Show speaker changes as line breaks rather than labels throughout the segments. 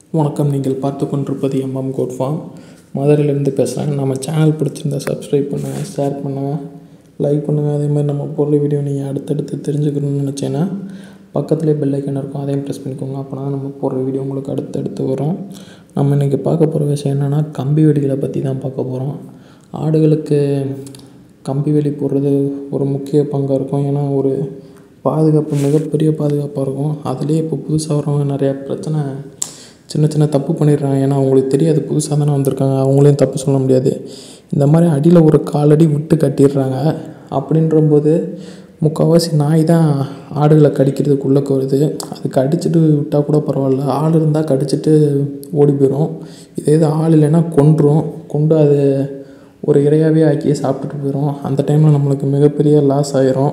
வணக்கம் நீங்கள் பார்த்து கொண்டிருப்பது எம்எம் கோட் ஃபார்ம் மதுரையிலேருந்து பேசுகிறேன் நம்ம சேனல் பிடிச்சிருந்தா சப்ஸ்கிரைப் பண்ணுங்கள் ஷேர் பண்ணுங்கள் லைக் பண்ணுங்கள் அதே மாதிரி நம்ம போடுற வீடியோ நீங்கள் அடுத்தடுத்து தெரிஞ்சுக்கணும்னு நினச்சேன்னா பக்கத்துலேயே பெல் ஐக்கன் இருக்கும் அதையும் ப்ரெஸ் பண்ணிக்கோங்க அப்போனா நம்ம போடுற வீடியோ உங்களுக்கு அடுத்தடுத்து வரும் நம்ம இன்றைக்கி பார்க்க போகிற விஷயம் என்னென்னா கம்பி வெடிகளை பற்றி தான் பார்க்க போகிறோம் ஆடுகளுக்கு கம்பி வேலி போடுறது ஒரு முக்கிய பங்காக இருக்கும் ஏன்னா ஒரு பாதுகாப்பு மிகப்பெரிய பாதுகாப்பாக இருக்கும் அதுலேயே இப்போ புதுசாக வரவங்க நிறையா பிரச்சனை சின்ன சின்ன தப்பு பண்ணிடுறாங்க ஏன்னா அவங்களுக்கு தெரியாது புதுசாக தானே வந்திருக்காங்க அவங்களையும் தப்பு சொல்ல முடியாது இந்த மாதிரி அடியில் ஒரு காலடி விட்டு கட்டிடுறாங்க அப்படின்றபோது முக்கால்வாசி நாய் தான் ஆடுகளை கடிக்கிறதுக்கு உள்ளக்க வருது அது கடிச்சிட்டு விட்டால் கூட பரவாயில்ல ஆள் இருந்தால் கடிச்சிட்டு ஓடி போயிடும் இதே இது ஆள் இல்லைன்னா கொன்றும் கொண்டு அது ஒரு இரையாகவே ஆக்கி சாப்பிட்டுட்டு போயிடும் அந்த டைமில் நம்மளுக்கு மிகப்பெரிய லாஸ் ஆயிரும்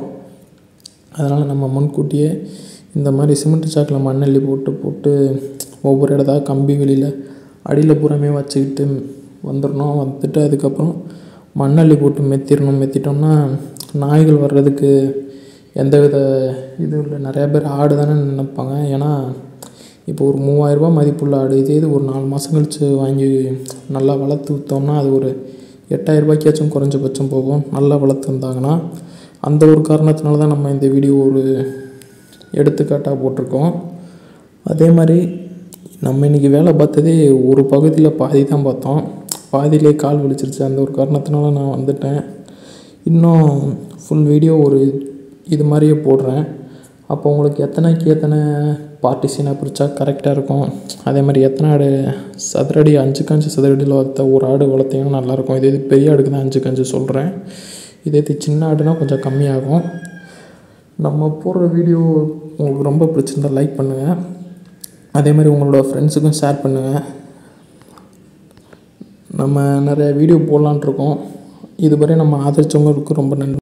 அதனால் நம்ம முன்கூட்டியே இந்த மாதிரி சிமெண்ட் சாக்கில் மண்ணள்ளி போட்டு போட்டு ஒவ்வொரு இடத்தா கம்பி வெளியில் அடியில் பூராமே வச்சுக்கிட்டு வந்துடணும் வந்துட்டு அதுக்கப்புறம் மண்ணள்ளி போட்டு மெத்திடணும் மெத்திட்டோம்னா நாய்கள் வர்றதுக்கு எந்தவித இதுவும் இல்லை நிறையா பேர் ஆடு தானே நினைப்பாங்க ஏன்னா இப்போ ஒரு மூவாயிரரூபா மதிப்புள்ள ஆடு இதே இது ஒரு நாலு மாதம் கழித்து வாங்கி நல்லா வளர்த்து விற்றோம்னா அது ஒரு எட்டாயிரரூபாய்க்காச்சும் குறைஞ்சபட்சம் போகும் நல்லா வளர்த்துருந்தாங்கன்னா அந்த ஒரு காரணத்தினால தான் நம்ம இந்த வீடியோ ஒரு எடுத்துக்காட்டாக போட்டிருக்கோம் அதே மாதிரி நம்ம இன்றைக்கி வேலை பார்த்ததே ஒரு பகுதியில் பாதி தான் பார்த்தோம் பாதியிலே கால் வலிச்சிருச்சு அந்த ஒரு காரணத்தினால நான் வந்துட்டேன் இன்னும் ஃபுல் வீடியோ ஒரு இது மாதிரியே போடுறேன் அப்போ உங்களுக்கு எத்தனைக்கு எத்தனை பார்ட்டிஷனாக பிரித்தா கரெக்டாக இருக்கும் அதே மாதிரி எத்தனை ஆடு சதுரடி அஞ்சுக்கு அஞ்சு சதுரடியில் வளர்த்த ஒரு ஆடு வளர்த்தீங்கன்னா நல்லாயிருக்கும் இதே இது பெரிய ஆடுக்கு தான் அஞ்சுக்கு அஞ்சு சொல்கிறேன் இதே இது சின்ன ஆடுனா கொஞ்சம் கம்மியாகும் நம்ம போடுற வீடியோ உங்களுக்கு ரொம்ப பிடிச்சிருந்தா லைக் பண்ணுங்கள் அதே மாதிரி உங்களோட ஃப்ரெண்ட்ஸுக்கும் ஷேர் பண்ணுங்கள் நம்ம நிறைய வீடியோ போடலான்ட்ருக்கோம் இதுவரை நம்ம ஆதரித்தவங்களுக்கு ரொம்ப நன்றி